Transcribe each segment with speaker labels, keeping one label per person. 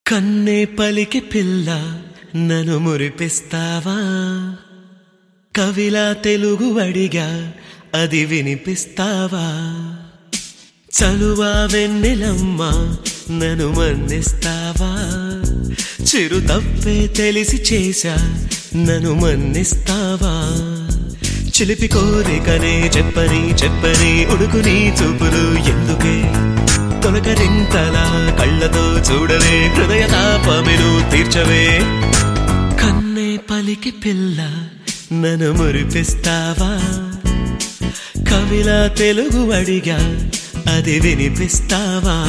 Speaker 1: కన్నే పలికి పిల్ల నన్ను మురిపిస్తావా కవిలా తెలుగు అడిగా అది వినిపిస్తావా చలువా వెన్నెలమ్మ నన్ను మన్నిస్తావా చిరు తప్పే తెలిసి చేశా నన్ను మన్నిస్తావా చిలిపి కోరికనే చెప్పని చెప్పని ఉడుకుని చూపులు ఎందుకే తొలకరింతలా కళ్ళతో చూడవే హృదయ తాపమెను తీర్చవే కన్నే పలికి పిల్ల నన్ను మురిపిస్తావా కవిలా తెలుగు అడిగా అది వినిపిస్తావా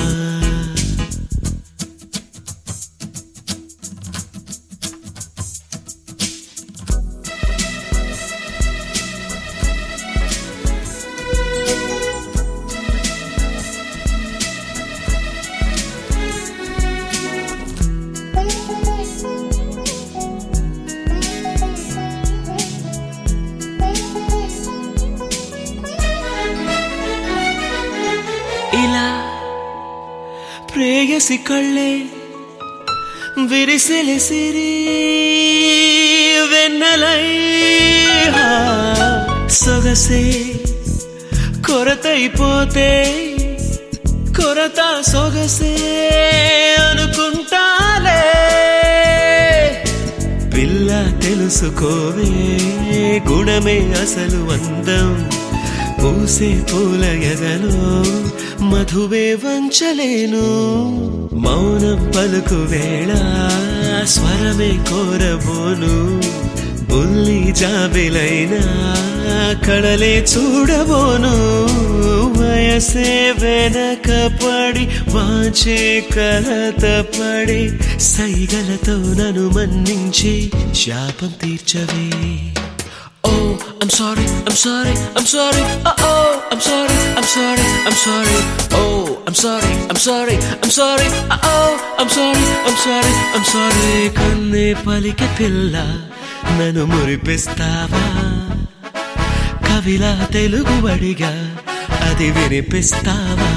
Speaker 1: ఇలా ప్రేయసి కళ్ళే విరిసెలిసిరి వెన్నెలై హా, సొగసే కొరతైపోతే కొరత సొగసే అనుకుంటాలే పిల్ల తెలుసుకోవే గుణమే అసలు అందం పూసే పూల ఎదలో మధువే వంచలేను మౌనం పలుకు వేళ స్వరమే కోరబోను బుల్లి జాబిలైనా కడలే చూడబోను వయసే వెనక పడి వాచే కలత పడి సైగలతో నన్ను మన్నించి శాపం తీర్చవే Oh, I'm sorry, I'm sorry, I'm sorry. Uh oh, I'm sorry, I'm sorry, I'm sorry. Oh, I'm sorry, I'm sorry, I'm sorry. Uh oh, I'm sorry, I'm sorry, I'm sorry. కన్నే పలికి పిల్ల నన్ను మురిపిస్తావా కవిలా తెలుగు అడిగా అది వినిపిస్తావా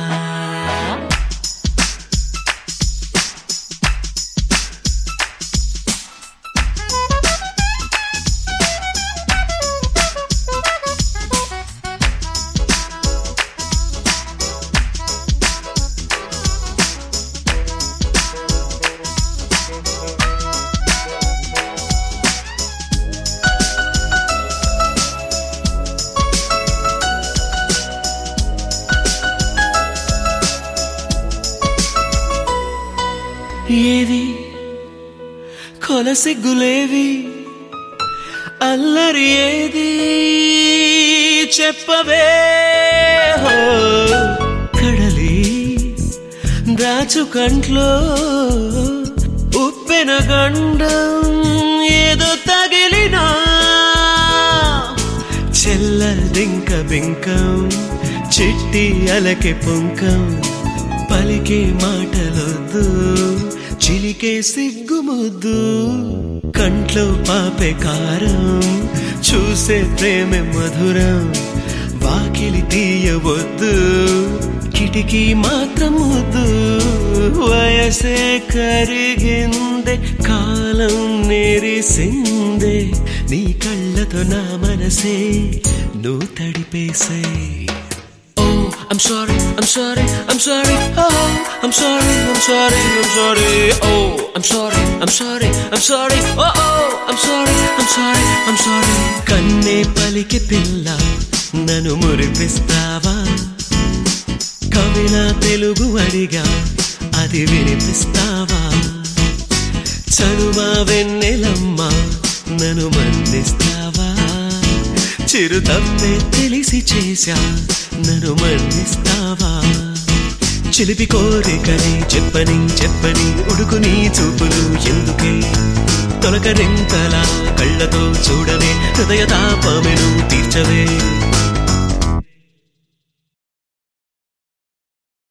Speaker 1: ఏవి కొలసిగ్గులేవి అల్లరి ఏది చెప్పవే హో కడలి దాచు కంట్లో ఉప్పెన గండం ఏదో తగిలినా చెల్లదింక బింకం చిట్టి అలకె పుంకం పలికే మాటలొద్దు చిలికే సిగ్గుముద్దు కంట్లో పాపే కారం చూసే ప్రేమ మధురం వాకిలి తీయవద్దు కిటికీ మాత్రం వద్దు వయసే కరిగిందే కాలం నెరిసిందే నీ కళ్ళతో నా మనసే నువ్వు తడిపేసే Oh, I'm sorry, I'm sorry, I'm sorry. Oh, I'm sorry, I'm sorry, I'm sorry. Oh, I'm sorry, I'm sorry, I'm sorry. Oh, oh, I'm sorry, I'm sorry, I'm sorry. కన్నే పలికి పిల్ల నన్ను మురిపిస్తావా కవిలా తెలుగు అడిగా అది వినిపిస్తావా చనువా వెన్నెలమ్మ నన్ను మన్నిస్తావా చిరు తప్పే తెలిసి చేశా నన్ను మన్నిస్తావా చిలిపి కోరికని చెప్పని చెప్పని ఉడుకుని చూపులు ఎందుకే తొలకరింతలా కళ్ళతో చూడవే హృదయ తాపమెను తీర్చవే